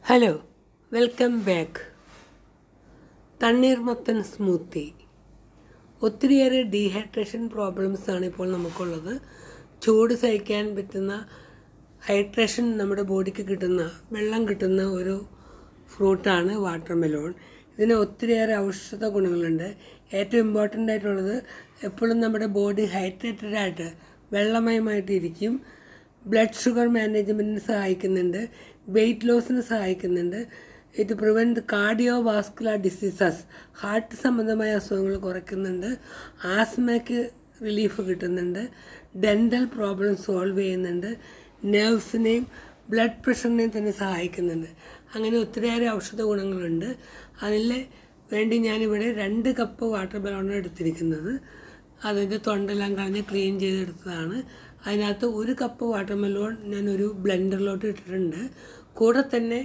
hello welcome back തണ്ണീർമത്തൻ smoothie ഒത്തിരിയേറെ dehydration problems ആണ് ഇപ്പോൾ നമുക്കുള്ളത് ചൂട് സഹിക്കാൻ പറ്റുന്ന ഹൈഡ്രേഷൻ നമ്മുടെ ബോഡിക്ക് കിട്ടുന്ന വെള്ളം കിട്ടുന്ന ഒരു ഫ്രൂട്ടാണ് വാട്ടർ മെലോൺ ഇതിന് ഒത്തിരിയേറെ ഔഷധ ഗുണങ്ങളുണ്ട് ഏറ്റവും ഇമ്പോർട്ടൻ്റ് ആയിട്ടുള്ളത് എപ്പോഴും നമ്മുടെ ബോഡി ഹൈഡ്രേറ്റഡ് ആയിട്ട് വെള്ളമയമായിട്ട് ഇരിക്കും ബ്ലഡ് ഷുഗർ മാനേജ്മെൻറ്റിന് സഹായിക്കുന്നുണ്ട് വെയിറ്റ് ലോസിന് സഹായിക്കുന്നുണ്ട് ഇത് prevent cardio vascular diseases heart സംബന്ധമായ അസുഖങ്ങൾ കുറയ്ക്കുന്നുണ്ട് ആസ്മയ്ക്ക് റിലീഫ് കിട്ടുന്നുണ്ട് ഡെൻ്റൽ പ്രോബ്ലം സോൾവ് ചെയ്യുന്നുണ്ട് നെർവ്സിനെയും ബ്ലഡ് പ്രഷറിനെയും തന്നെ സഹായിക്കുന്നുണ്ട് അങ്ങനെ ഒത്തിരിയേറെ ഔഷധ ഗുണങ്ങളുണ്ട് അതിൽ വേണ്ടി ഞാനിവിടെ രണ്ട് കപ്പ് വാട്ടർ മെലോണാണ് എടുത്തിരിക്കുന്നത് അതിൻ്റെ തൊണ്ടെല്ലാം കളഞ്ഞ് ക്ലീൻ ചെയ്തെടുത്തതാണ് അതിനകത്ത് ഒരു കപ്പ് വാട്ടർ മെലോൺ ഞാനൊരു ബ്ലെൻഡറിലോട്ട് ഇട്ടിട്ടുണ്ട് കൂടെ തന്നെ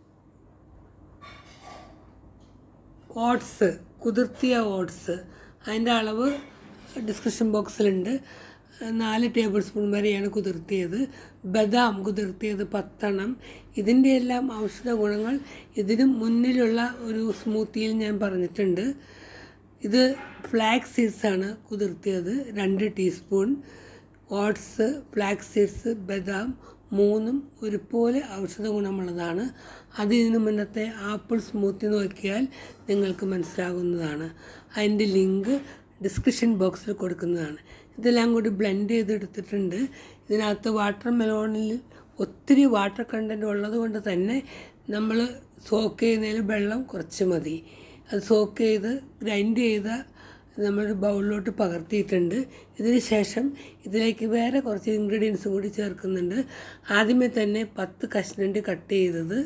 ഓട്സ് കുതിർത്തിയ ഓട്സ് അതിൻ്റെ അളവ് ഡിസ്ക്രിപ്ഷൻ ബോക്സിലുണ്ട് നാല് ടേബിൾ സ്പൂൺ വരെയാണ് കുതിർത്തിയത് ബദാം കുതിർത്തിയത് പത്തെണ്ണം ഇതിൻ്റെ എല്ലാം ഔഷധ ഗുണങ്ങൾ ഇതിനും മുന്നിലുള്ള ഒരു സ്മൂത്തിയിൽ ഞാൻ പറഞ്ഞിട്ടുണ്ട് ഇത് ഫ്ലാക്സ് സീഡ്സ് ആണ് കുതിർത്തിയത് രണ്ട് ടീസ്പൂൺ ഓട്സ് ഫ്ലാക്സ് സീഡ്സ് ബദാം മൂന്നും ഒരുപോലെ ഔഷധ ഗുണമുള്ളതാണ് അത് ഇതിനു മുന്നത്തെ ആപ്പിൾ സ്മൂത്തി നോക്കിയാൽ നിങ്ങൾക്ക് മനസ്സിലാകുന്നതാണ് അതിൻ്റെ ലിങ്ക് ഡിസ്ക്രിപ്ഷൻ ബോക്സിൽ കൊടുക്കുന്നതാണ് ഇതെല്ലാം കൂടി ബ്ലെൻഡ് ചെയ്തെടുത്തിട്ടുണ്ട് ഇതിനകത്ത് വാട്ടർ മെലോണിൽ ഒത്തിരി വാട്ടർ കണ്ടൻറ്റ് ഉള്ളത് കൊണ്ട് തന്നെ നമ്മൾ സോക്ക് ചെയ്യുന്നതിൽ വെള്ളം കുറച്ച് മതി അത് സോക്ക് ചെയ്ത് ഗ്രൈൻഡ് ചെയ്ത നമ്മൾ ബൗളിലോട്ട് പകർത്തിയിട്ടുണ്ട് ഇതിന് ശേഷം ഇതിലേക്ക് വേറെ കുറച്ച് ഇൻഗ്രീഡിയൻസും കൂടി ചേർക്കുന്നുണ്ട് ആദ്യമേ തന്നെ പത്ത് കഷ്ണണ്ടി കട്ട് ചെയ്തത്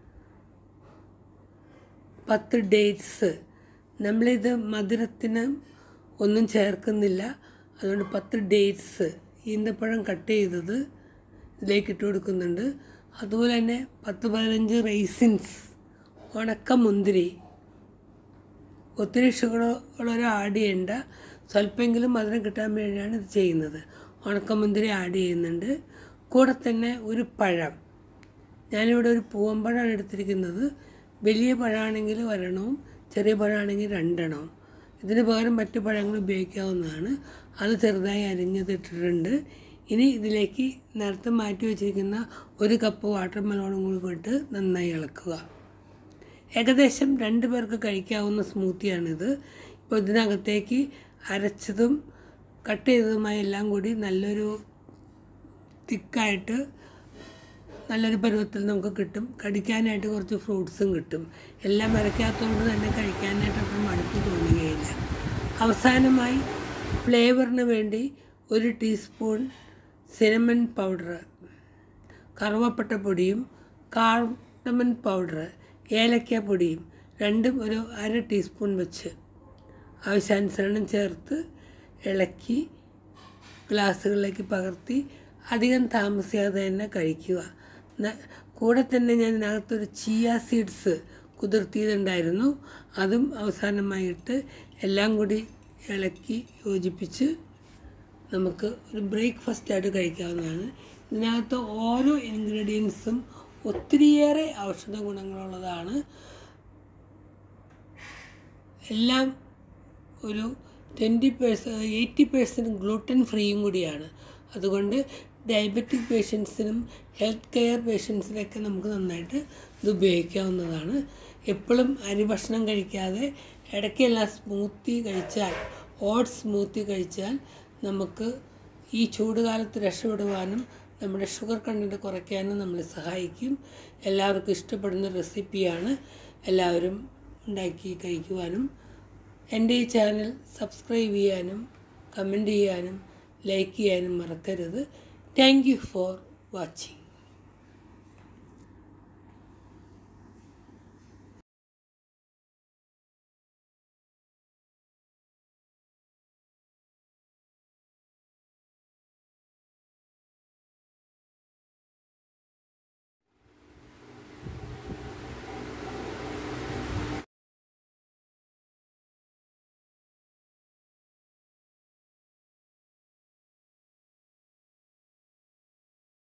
പത്ത് ഡേറ്റ്സ് നമ്മളിത് മധുരത്തിന് ഒന്നും ചേർക്കുന്നില്ല അതുകൊണ്ട് പത്ത് ഡേറ്റ്സ് ഈന്തപ്പഴം കട്ട് ചെയ്തത് ഇതിലേക്ക് ഇട്ട് കൊടുക്കുന്നുണ്ട് അതുപോലെ തന്നെ പത്ത് പതിനഞ്ച് റൈസിൻസ് ഉണക്ക മുന്തിരി ഒത്തിരി ഷുഗർ ഉള്ളവർ ആഡ് ചെയ്യേണ്ട സ്വല്പമെങ്കിലും മധുരം കിട്ടാൻ വേണ്ടിയാണ് ഇത് ചെയ്യുന്നത് ഉണക്കമുന്തിരി ആഡ് ചെയ്യുന്നുണ്ട് കൂടെ തന്നെ ഒരു പഴം ഞാനിവിടെ ഒരു പൂവമ്പഴമാണ് എടുത്തിരിക്കുന്നത് വലിയ പഴമാണെങ്കിൽ ഒരെണ്ണവും ചെറിയ പഴമാണെങ്കിൽ രണ്ടെണ്ണവും ഇതിന് പകരം മറ്റു പഴങ്ങൾ ഉപയോഗിക്കാവുന്നതാണ് അത് ചെറുതായി അരിഞ്ഞതിട്ടിട്ടുണ്ട് ഇനി ഇതിലേക്ക് നേരത്തെ മാറ്റി വെച്ചിരിക്കുന്ന ഒരു കപ്പ് വാട്ടർ മെലോണും കൂടി ഇട്ട് നന്നായി ഇളക്കുക ഏകദേശം രണ്ട് പേർക്ക് കഴിക്കാവുന്ന സ്മൂത്തിയാണിത് ഇപ്പോൾ ഇതിനകത്തേക്ക് അരച്ചതും കട്ട് ചെയ്തതുമായ എല്ലാം കൂടി നല്ലൊരു തിക്കായിട്ട് നല്ലൊരു പരുവത്തിൽ നമുക്ക് കിട്ടും കടിക്കാനായിട്ട് കുറച്ച് ഫ്രൂട്ട്സും കിട്ടും എല്ലാം അരയ്ക്കാത്തതുകൊണ്ട് തന്നെ കഴിക്കാനായിട്ട് അത്ര മടുപ്പ് തോന്നുകയില്ല അവസാനമായി ഫ്ലേവറിന് വേണ്ടി ഒരു ടീസ്പൂൺ സിനമൺ പൗഡർ കറുവപ്പട്ട പൊടിയും കാർഡമൻ പൗഡർ ഏലക്ക പൊടിയും രണ്ടും ഒരു അര ടീസ്പൂൺ വെച്ച് ആവശ്യാനുസരണം ചേർത്ത് ഇളക്കി ഗ്ലാസ്സുകളിലേക്ക് പകർത്തി അധികം താമസിയാതെ തന്നെ കഴിക്കുക കൂടെ തന്നെ ഞാൻ ഇതിനകത്തൊരു ചിയ സീഡ്സ് കുതിർത്തിയതുണ്ടായിരുന്നു അതും അവസാനമായിട്ട് എല്ലാം കൂടി ഇളക്കി യോജിപ്പിച്ച് നമുക്ക് ഒരു ബ്രേക്ക്ഫാസ്റ്റായിട്ട് കഴിക്കാവുന്നതാണ് ഇതിനകത്ത് ഓരോ ഇൻഗ്രീഡിയൻസും ഒത്തിരിയേറെ ഔഷധ ഗുണങ്ങളുള്ളതാണ് എല്ലാം ഒരു twenty percent eighty percent gluten ഫ്രീയും കൂടിയാണ് അതുകൊണ്ട് ഡയബറ്റിക് പേഷ്യൻസിനും ഹെൽത്ത് കെയർ പേഷ്യൻസിനൊക്കെ നമുക്ക് നന്നായിട്ട് ഇത് ഉപയോഗിക്കാവുന്നതാണ് എപ്പോഴും അരി ഭക്ഷണം കഴിക്കാതെ ഇടയ്ക്കെല്ലാം സ്മൂത്തി കഴിച്ചാൽ ഓട്സ് സ്മൂത്തി കഴിച്ചാൽ നമുക്ക് ഈ ചൂടുകാലത്ത് രക്ഷപ്പെടുവാനും നമ്മുടെ ഷുഗർ കണ്ടൻറ്റ് കുറയ്ക്കാനും നമ്മളെ സഹായിക്കും എല്ലാവർക്കും ഇഷ്ടപ്പെടുന്ന റെസിപ്പിയാണ് എല്ലാവരും ഉണ്ടാക്കി കഴിക്കുവാനും എൻ്റെ ഈ ചാനൽ സബ്സ്ക്രൈബ് ചെയ്യാനും കമൻറ്റ് ചെയ്യാനും ലൈക്ക് ചെയ്യാനും മറക്കരുത് താങ്ക് യു ഫോർ വാച്ചിങ്